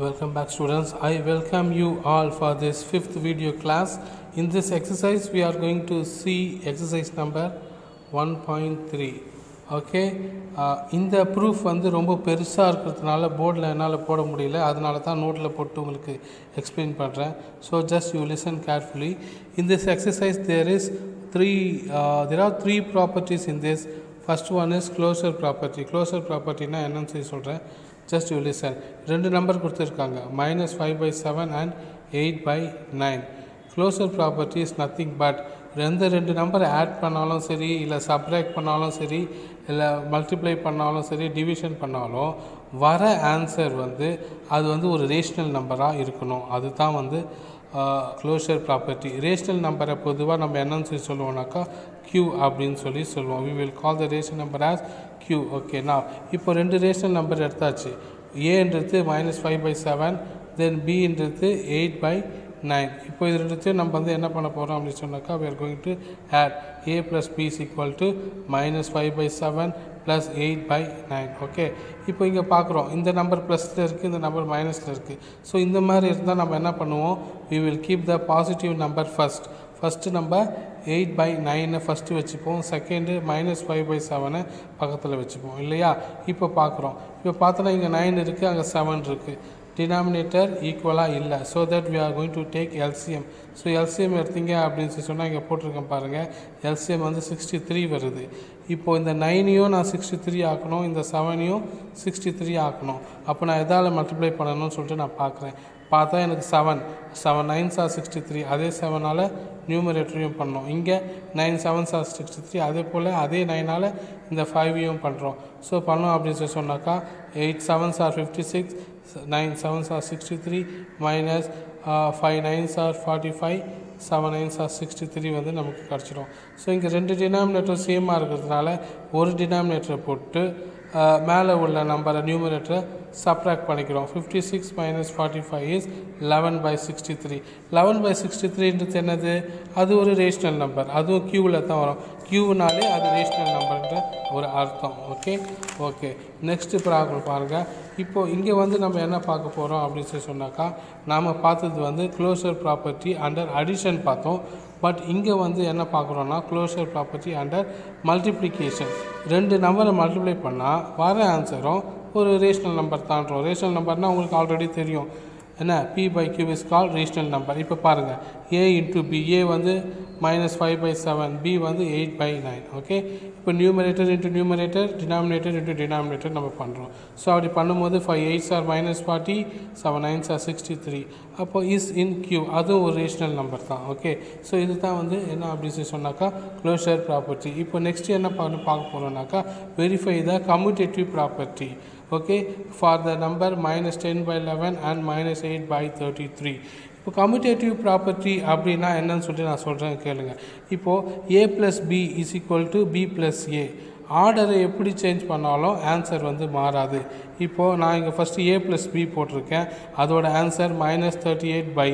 Welcome back students. I welcome you all for this fifth video class. In this exercise we are going to see exercise number 1.3. Okay இந்த proof வந்து ரொம்ப பெருசாக இருக்கிறதுனால போர்டில் என்னால் போட முடியல அதனால தான் நோட்டில் போட்டு உங்களுக்கு எக்ஸ்பிளைன் பண்ணுறேன் so just you listen carefully in this exercise there is three there are three properties in this first one is closure property closure ப்ராப்பர்ட்டினா என்னன்னு சொல்லி சொல்கிறேன் ஜஸ்ட் யூ லிசன் ரெண்டு நம்பர் கொடுத்துருக்காங்க minus five by seven and eight by nine closure property is nothing but எந்த ரெண்டு நம்பரை add பண்ணாலும் சரி இல்லை சப்ராக்ட் பண்ணாலும் சரி இல்லை மல்டிப்ளை பண்ணாலும் சரி டிவிஷன் பண்ணாலும் வர ஆன்சர் வந்து அது வந்து ஒரு ரேஷ்னல் நம்பராக இருக்கணும் அதுதான் வந்து க்ளோஷர் ப்ராப்பர்ட்டி ரேஷ்னல் நம்பரை பொதுவாக நம்ம என்னன்னு சொல்லி சொல்லுவோம்னாக்கா க்யூ அப்படின்னு சொல்லி சொல்லுவோம் we will call the rational number as Q ஓகேனா இப்போ ரெண்டு ரேஷனல் நம்பர் எடுத்தாச்சு ஏன்றது minus five by seven then பின்றது எயிட் பை நைன் இப்போ இது ரெண்டுத்தையும் நம்ம வந்து என்ன பண்ண போகிறோம் அப்படின்னு சொன்னாக்கா we are going to add a plus b is equal to minus five by seven plus eight by nine okay இப்போ இங்கே பார்க்குறோம் இந்த நம்பர் ப்ளஸில் இருக்குது இந்த நம்பர் மைனஸில் இருக்குது ஸோ இந்த மாதிரி இருந்தால் நம்ம என்ன பண்ணுவோம் we will keep the positive number first first நம்ம எயிட் பை நைனை ஃபஸ்ட்டு வச்சுப்போம் செகண்டு மைனஸ் ஃபைவ் பை செவனை பக்கத்தில் வச்சுப்போம் இல்லையா இப்போ பார்க்குறோம் இப்போ பார்த்தோன்னா இங்கே நைன் இருக்குது அங்கே செவன் இருக்குது டினாமினேட்டர் ஈக்குவலாக இல்லை so that we are going to take LCM so LCM எடுத்தீங்க அப்படின்னு சொல்லி சொன்னால் இங்கே போட்டிருக்கேன் பாருங்கள் எல்சிஎம் வந்து சிக்ஸ்டி த்ரீ வருது இப்போது இந்த நைனையும் நான் சிக்ஸ்டி த்ரீ ஆக்கணும் இந்த செவனையும் சிக்ஸ்டி த்ரீ ஆக்கணும் அப்போ நான் எதால் மல்டிப்ளை பண்ணணும்னு சொல்லிட்டு நான் பார்க்குறேன் பார்த்தா எனக்கு seven seven nine are sixty three அதே செவனால் நியூமரேட்டரையும் பண்ணோம் இங்கே nine seven are sixty three அதே போல் அதே நைனால் இந்த ஃபைவையும் பண்ணுறோம் ஸோ பண்ணோம் அப்படின்னு சொல்லி சொன்னாக்கா eight seven are fifty six nine sevens are sixty three minus five nines are forty five seven nines are sixty three வந்து நமக்கு கிடச்சிடும் ஸோ இங்கே ரெண்டு டினாமினேட்டர் சேமாக இருக்கிறதுனால ஒரு டினாமினேட்டரை போட்டு மேலே உள்ள நம்பரை நியூமரேட்டரை சப்ராக்ட் பண்ணிக்கிறோம் fifty six minus forty five is eleven by sixty three eleven by sixty த்ரீன்றது என்னது அது ஒரு ரேஷ்னல் நம்பர் அதுவும் க்யூவில் தான் வரும் க்யூனாலே அது ரேஷ்னல் நம்பர்ன்ற ஒரு அர்த்தம் ஓகே ஓகே நெக்ஸ்ட்டு ப்ராப்ளம் பாருங்கள் இப்போது இங்கே வந்து நம்ம என்ன பார்க்க போகிறோம் அப்படின்னு சொல்லி சொன்னாக்கா நாம் பார்த்தது வந்து க்ளோசர் ப்ராப்பர்ட்டி அண்டர் அடிஷன் பார்த்தோம் பட் இங்கே வந்து என்ன பார்க்குறோன்னா க்ளோசர் ப்ராப்பர்ட்டி அண்டர் மல்டிப்ளிகேஷன் ரெண்டு நம்பரை மல்டிப்ளை பண்ணால் வர ஆன்சரும் ஒரு ரேஷ்னல் நம்பர் தான்றோம் ரேஷ்னல் நம்பர்னால் உங்களுக்கு ஆல்ரெடி தெரியும் என்ன P by Q is call rational number இப்போ பாருங்கள் ஏ இன்ட்டு பி ஏ வந்து minus five by seven B வந்து எயிட் பை நைன் ஓகே இப்போ numerator into numerator denominator into denominator நம்ம பண்ணுறோம் ஸோ அப்படி பண்ணும்போது five eights are minus forty seven nines are sixty three அப்போ இஸ் இன் கியூ அதுவும் ஒரு ரேஷ்னல் நம்பர் தான் ஓகே ஸோ இது தான் வந்து என்ன அப்படின்னு சொல்லி சொன்னாக்கா க்ளோஷர் ப்ராப்பர்ட்டி இப்போ நெக்ஸ்ட் என்ன பண்ண பார்க்க போகிறோம்னாக்கா verify the commutative property okay for the number minus 10 by 11 and minus 8 by 33 இப்போ கம்யூட்டேட்டிவ் ப்ராப்பர்ட்டி அப்படின்னா என்னன்னு சொல்லிட்டு நான் சொல்கிறேன் கேளுங்க இப்போது A plus B is equal to B plus A ஆர்டரை எப்படி சேஞ்ச் பண்ணாலும் ஆன்சர் வந்து மாறாது இப்போது நான் இங்கே ஃபஸ்ட்டு ஏ ப்ளஸ் பி போட்டிருக்கேன் அதோட answer minus thirty eight by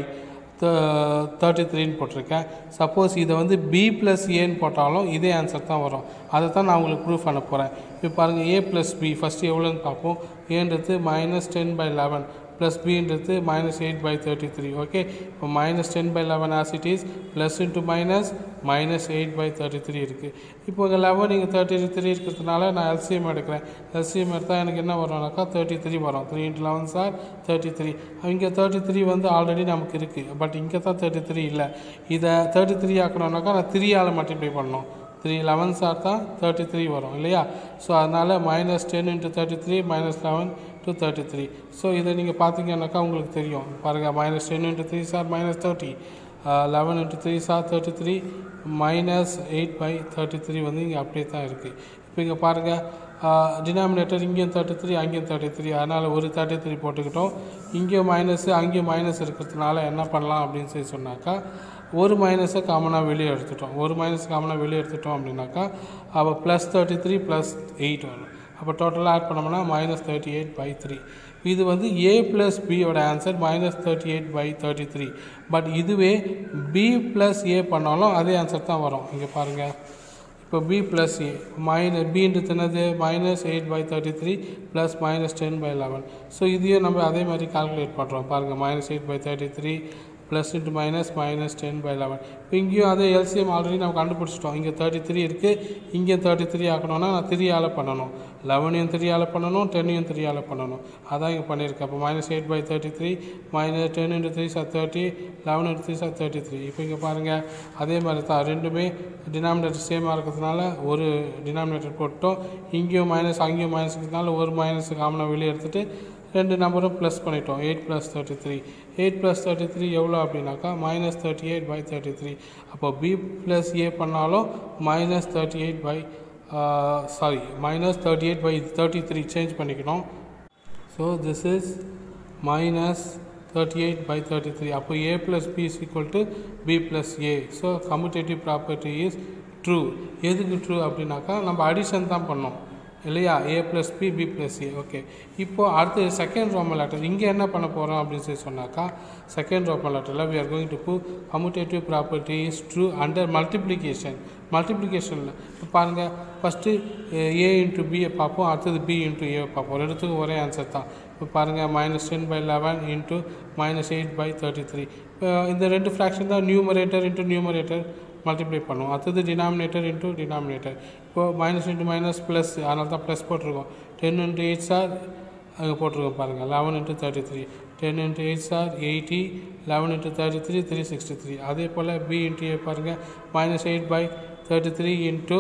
thirty த்ரீன்னு போட்டிருக்கேன் சப்போஸ் இதை வந்து பி ப்ளஸ் ஏன்னு போட்டாலும் இதே ஆன்சர் தான் வரும் அதை தான் நான் உங்களுக்கு ப்ரூஃப் பண்ண போகிறேன் இப்போ பாருங்கள் ஏ ப்ளஸ் பி ஃபஸ்ட்டு எவ்வளோன்னு பார்ப்போம் ஏன்றது minus ten by eleven plus பின்றது minus eight by thirty three okay இப்போ minus ten by eleven as it is plus into minus minus eight by thirty three இருக்குது இப்போ இங்கே லெவன் இங்கே தேர்ட்டி த்ரீ இருக்கிறதுனால நான் எல்சிஎம் எடுக்கிறேன் எல்சிஎம் எடுத்தால் எனக்கு என்ன வரும்னாக்கா தேர்ட்டி த்ரீ வரும் three into eleven are thirty three இங்கே தேர்ட்டி த்ரீ வந்து ஆல்ரெடி நமக்கு இருக்குது பட் இங்கே தான் தேர்ட்டி த்ரீ இல்லை இதை தேர்ட்டி த்ரீ ஆக்கணும்னாக்கா நான் த்ரீயால் மல்டிப்ளை பண்ணணும் த்ரீ லெவன் சார் தான் தேர்ட்டி த்ரீ வரும் இல்லையா ஸோ அதனால் minus ten into thirty three minus eleven to thirty three so இதை நீங்கள் பார்த்தீங்கன்னாக்கா உங்களுக்கு தெரியும் பாருங்கள் minus ten into three are minus thirty eleven into three sir thirty three minus eight by thirty three வந்து இங்கே அப்படியே தான் இருக்குது இப்போ இங்கே பாருங்கள் டினாமினேட்டர் இங்கேயும் தேர்ட்டி த்ரீ அங்கேயும் தேர்ட்டி த்ரீ அதனால் ஒரு தேர்ட்டி த்ரீ போட்டுக்கிட்டோம் இங்கேயும் மைனஸு அங்கேயும் மைனஸ் இருக்கிறதுனால என்ன பண்ணலாம் அப்படின்னு சொல்லி சொன்னாக்கா ஒரு மைனஸை காமனாக வெளியே எடுத்துட்டோம் ஒரு மைனஸ் காமனாக வெளியே எடுத்துட்டோம் அப்படின்னாக்கா அப்போ plus thirty three plus eight வரும் அப்போ டோட்டலாக ஆட் பண்ணோம்னா minus thirty eight by three இது வந்து ஏ ப்ளஸ் பியோட answer minus thirty eight by thirty three but இதுவே பி ப்ளஸ் ஏ பண்ணாலும் அதே ஆன்சர் தான் வரும் இங்கே பாருங்கள் இப்போ பி ப்ளஸ் ஏ மைனஸ் பின்றது என்னது minus eight by thirty three plus minus ten by eleven so இதையும் நம்ம அதே மாதிரி கால்குலேட் பண்ணுறோம் பாருங்கள் minus eight by thirty three plus into minus minus ten by eleven இப்போ இங்கேயும் அதே எல்சிஎம் ஆல்ரெடி நம்ம கண்டுபிடிச்சிட்டோம் இங்கே தேர்ட்டி த்ரீ இருக்குது இங்கே தேர்ட்டி த்ரீ ஆக்கணும்னா நான் த்ரீயால் பண்ணணும் லெவனையும் த்ரீயால் பண்ணணும் டென்னையும் த்ரீயால் பண்ணணும் அதான் இங்கே பண்ணியிருக்கேன் அப்போ minus eight by thirty three minus ten into three sir thirty eleven into three sir thirty three இப்போ இங்கே பாருங்கள் அதே மாதிரி தான் ரெண்டுமே டினாமினேட்டர் சேமாக இருக்கிறதுனால ஒரு டினாமினேட்டர் போட்டோம் இங்கேயும் மைனஸ் அங்கேயும் மைனஸ் இருக்கிறதுனால ஒரு மைனஸ் காமனாக வெளியே எடுத்துகிட்டு ரெண்டு நம்பரும் ப்ளஸ் பண்ணிட்டோம் eight plus thirty three eight plus thirty three எவ்வளோ அப்படின்னாக்கா minus thirty eight by thirty three அப்போ பி ப்ளஸ் ஏ பண்ணாலும் minus thirty eight by sorry minus thirty eight by thirty three change பண்ணிக்கணும் so this is minus thirty eight by thirty three அப்போ A plus B is equal to B plus A so commutative property is true எதுக்கு true அப்படின்னாக்கா நம்ம addition தான் பண்ணோம் இல்லையா ஏ plus B B plus A okay இப்போது அடுத்து second Rommel letter இங்கே என்ன பண்ண போகிறோம் அப்படின்னு சொல்லி சொன்னாக்கா செகண்ட் ரோமல் லெட்டரில் we are going to prove commutative property is true under multiplication மல்டிப்ளிகேஷனில் இப்போ பாருங்கள் ஃபஸ்ட்டு ஏ இன்ட்டு பியை பார்ப்போம் அடுத்தது பி இன்ட்டு ஏ பார்ப்போம் ரெண்டுத்துக்கும் ஒரே ஆன்சர் தான் இப்போ பாருங்கள் minus ten by eleven into minus eight by thirty three இந்த ரெண்டு ஃப்ராக்ஷன் தான் நியூமரேட்டர் இன்ட்டு நியூமரேட்டர் மல்டிப்ளை பண்ணுவோம் அடுத்தது டினாமினேட்டர் இன்ட்டு டினாமினேட்டர் இப்போது மைனஸ் இன்ட்டு மைனஸ் ப்ளஸ் அதனால தான் ப்ளஸ் போட்டிருக்கோம் டென் இன்ட்டு எயிட் சார் அங்கே போட்டிருக்கோம் பாருங்கள் eleven into thirty three ten into eight sir eighty eleven into thirty three three sixty three அதே போல் பி இன்ட்டு ஏ பாருங்கள் minus eight by thirty three into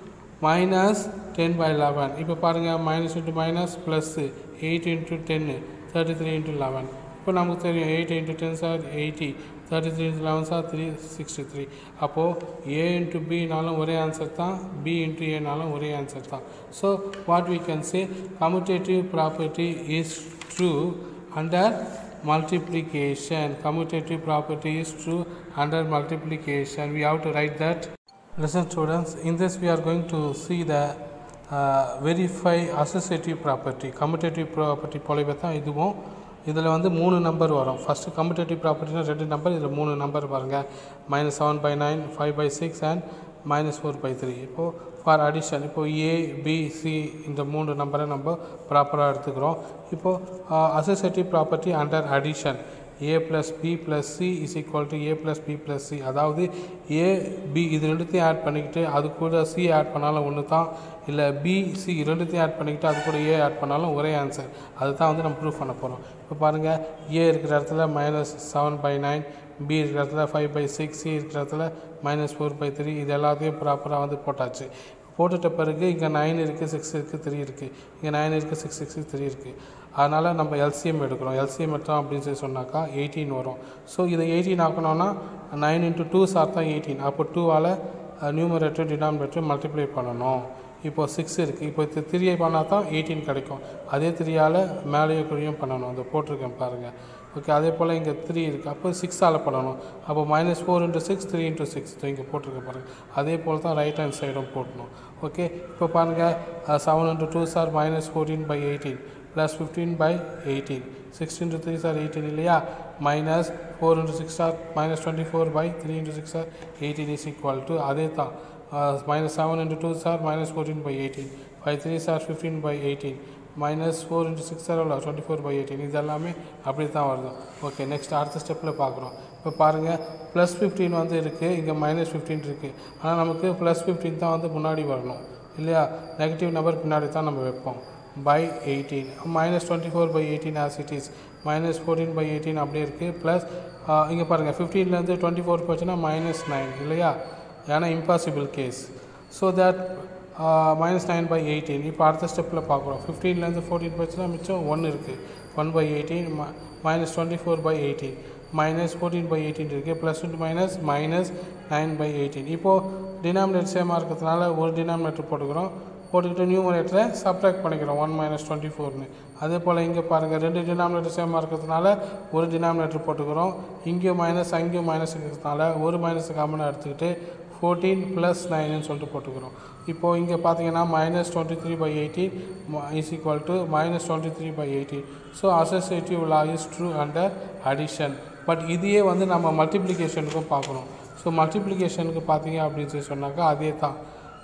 minus ten by eleven இப்போ பாருங்கள் minus into minus plus eight into ten thirty three into eleven இப்போ நமக்கு தெரியும் eight into ten sir eighty thirty three into eleven sir three sixty three அப்போது A into பினாலும் ஒரே answer தான் B into ஏனாலும் ஒரே answer தான் so what we can say commutative property is true under multiplication commutative property is true under multiplication we have to write that listen students in this we are going to see the uh, verify associative property commutative property போலவே தான் இதுவும் இதில் வந்து மூணு number வரும் first கம்படேட்டிவ் ப்ராப்பர்ட்டினா ரெண்டு number இதில் மூணு நம்பர் பாருங்கள் minus seven by nine five by six and minus four by three இப்போது ஃபார் அடிஷன் இப்போது ஏ பி சி இந்த மூணு நம்பரை நம்ம ப்ராப்பராக எடுத்துக்கிறோம் இப்போது associative property under addition A plus B plus C is equal to A plus B plus C அதாவது ஏ பி இது ரெண்டுத்தையும் ஆட் பண்ணிக்கிட்டு அது கூட சி ஆட் பண்ணாலும் ஒன்று தான் இல்லை பி சி ரெண்டுத்தையும் ஆட் பண்ணிக்கிட்டு அது கூட ஏ ஆட் பண்ணாலும் ஒரே ஆன்சர் அதுதான் வந்து நம்ம ப்ரூவ் பண்ண போகிறோம் இப்போ பாருங்கள் ஏ இருக்கிற இடத்துல minus seven by nine B இருக்கிற இடத்துல ஃபைவ் பை சிக்ஸ் சி இருக்கிற இடத்துல மைனஸ் ஃபோர் பை த்ரீ இது எல்லாத்தையும் ப்ராப்பராக வந்து போட்டாச்சு போட்டுட்ட பிறகு இங்கே நைன் இருக்குது சிக்ஸ் இருக்குது த்ரீ இருக்குது இங்கே நைன் இருக்குது சிக்ஸ் சிக்ஸ் த்ரீ இருக்குது அதனால் நம்ம எல்சிஎம் எடுக்கிறோம் எல்சிஎம் எடுத்தோம் அப்படின்னு சொல்லி சொன்னாக்கா எயிட்டீன் வரும் ஸோ இதை எயிட்டீன் ஆக்கணும்னா நைன் இன்ட்டு டூ சார் தான் எயிட்டீன் அப்போ டூவால் நியூமரேட்டர் டினாமினேட்டர் மல்டிப்ளை பண்ணணும் இப்போது சிக்ஸ் இருக்குது இப்போ த்ரீயை பண்ணால் தான் எயிட்டீன் கிடைக்கும் அதே த்ரீயால் மேலேயும் கீழையும் பண்ணணும் அதை போட்டிருக்கேன் பாருங்கள் ஓகே அதே போல் இங்கே த்ரீ இருக்குது அப்போ சிக்ஸால் பண்ணணும் அப்போ minus four into six three into six இங்கே போட்டிருக்கேன் பாருங்கள் அதே போல் தான் ரைட் ஹேண்ட் சைடும் போட்டணும் ஓகே இப்போ பாருங்கள் seven into two sir minus fourteen by eighteen plus fifteen by eighteen six into three sir eighteen இல்லையா minus four into six sir minus twenty four by three into six sir eighteen is equal to அதே தான் minus seven into two sir minus fourteen by eighteen by three sir fifteen by eighteen minus four into six sir எவ்வளோ twenty four by eighteen இது எல்லாமே அப்படி தான் வருது okay next அடுத்த ஸ்டெப்பில் பார்க்குறோம் இப்போ பாருங்கள் ப்ளஸ் ஃபிஃப்டீன் வந்து இருக்குது இங்கே மைனஸ் ஃபிஃப்டீன் இருக்குது ஆனால் நமக்கு ப்ளஸ் ஃபிஃப்டீன் தான் வந்து முன்னாடி வரணும் இல்லையா நெகட்டிவ் நம்பர் பின்னாடி தான் நம்ம வைப்போம் by eighteen minus twenty four by eighteen as it is minus fourteen by eighteen அப்படியே இருக்குது ப்ளஸ் இங்கே பாருங்கள் ஃபிஃப்டீன்லேருந்து டுவெண்ட்டி ஃபோர் போச்சுன்னா மைனஸ் நைன் இல்லையா ஏன்னா impossible case so that minus nine by eighteen இப்போ அடுத்த ஸ்டெப்பில் பார்க்குறோம் ஃபிஃப்டீன்லேருந்து ஃபோர்டீன் போச்சுன்னா மிச்சம் ஒன் இருக்குது one by eighteen minus twenty four by eighteen minus fourteen by eighteen இருக்குது plus into minus minus nine by eighteen இப்போது டினாமினேட்டர் சேமாக இருக்கிறதுனால ஒரு டினாமினேட்டர் போட்டுக்கிறோம் போட்டுக்கிட்டு நியூமரேட்டரை சப்ராக்ட் பண்ணிக்கிறோம் ஒன் மைனஸ் டுவெண்ட்டி ஃபோர்னு அதே போல் இங்கே பாருங்கள் ரெண்டு டினாமினேட்டர் சேமாக இருக்கிறதுனால ஒரு டினாமினேட்டர் போட்டுக்கிறோம் இங்கேயும் மைனஸ் அங்கேயும் மைனஸ் இருக்கிறதுனால ஒரு மைனஸ் காமனாக எடுத்துக்கிட்டு ஃபோர்டீன் ப்ளஸ் நைன்னு சொல்லிட்டு போட்டுக்கிறோம் இப்போது இங்கே பார்த்தீங்கன்னா minus twenty three by eighteen is equal to minus twenty three by eighteen so associative law is true under addition but இதையே வந்து நம்ம மல்டிப்ளிகேஷனுக்கும் பார்க்கணும் ஸோ மல்டிப்ளிகேஷனுக்கு பார்த்தீங்க அப்படின்னு சொல்லி சொன்னாக்கா அதே தான்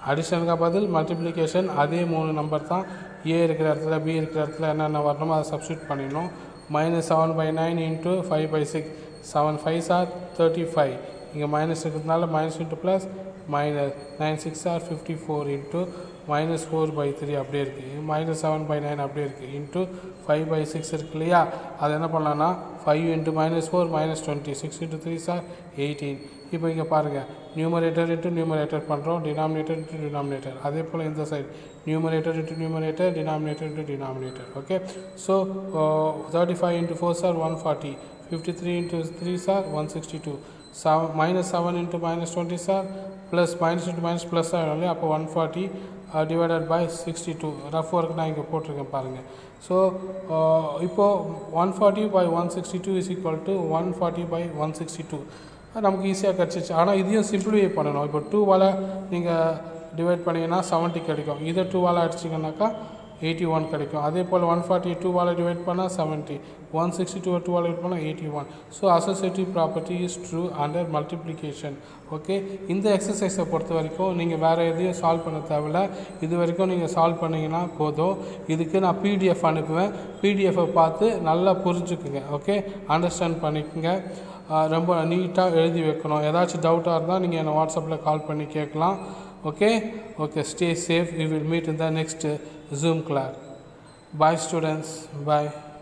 அடிஷனுக்கு பதில் மல்டிப்ளிகேஷன் அதே மூணு நம்பர் தான் ஏ இருக்கிற இடத்துல பி இருக்கிற இடத்துல என்னென்ன வரணுமோ அதை சப்ஸ்டியூட் பண்ணிடணும் minus seven by nine into five by six seven five or thirty five இங்கே மைனஸ் இருக்கிறதுனால minus into plus minus nine six or fifty four into minus four by three அப்படியே இருக்குது மைனஸ் செவன் பை நைன் அப்படியே இருக்குது into five by six இருக்கு இல்லையா அது என்ன பண்ணலான்னா five into minus four minus twenty six into three sir eighteen இப்போ இங்கே பாருங்கள் நியூமரேட்டர் இன்ட்டு நியூமரேட்டர் பண்ணுறோம் டினாமினேட்டர் இன்ட்டு டினாமினேட்டர் அதே போல் இந்த side numerator into numerator denominator into denominator okay so thirty five into four sir one forty fifty three into three sir one sixty two seven minus seven into minus twenty sir plus minus into minus plus ஆகிடும் இல்லையா அப்போ one forty divided by sixty two rough work நான் இங்கே போட்டிருக்கேன் பாருங்கள் so இப்போது one forty by one sixty two is equal to one forty by one sixty two நமக்கு ஈஸியாக கிடச்சிச்சு ஆனால் இதையும் சிம்பிளிஃபை பண்ணணும் இப்போ டூவால் நீங்கள் டிவைட் பண்ணிங்கன்னா செவன்ட்டி கிடைக்கும் இதை டூவால் அடிச்சிங்கனாக்கா எயிட்டி ஒன் கிடைக்கும் அதே போல் ஒன் ஃபார்ட்டி டூவால் டிவைட் பண்ணால் செவன்ட்டி ஒன் சிக்ஸ்டி டூ டூவால் டிவைட் பண்ணால் eighty one so associative property is true under multiplication okay இந்த எக்ஸசைஸை பொறுத்த வரைக்கும் நீங்கள் வேறு எதையும் சால்வ் பண்ண தேவையில்ல இது வரைக்கும் நீங்கள் சால்வ் பண்ணிங்கன்னா போதும் இதுக்கு நான் பிடிஎஃப் அனுப்புவேன் பிடிஎஃப்பை பார்த்து நல்லா புரிஞ்சுக்குங்க ஓகே அண்டர்ஸ்டாண்ட் பண்ணிக்கோங்க ரொம்ப நீட்டாக எழுதி வைக்கணும் ஏதாச்சும் டவுட்டாக இருந்தால் நீங்கள் என்னை வாட்ஸ்அப்பில் கால் பண்ணி கேட்கலாம் okay okay stay safe we will meet in the next uh, zoom class bye students bye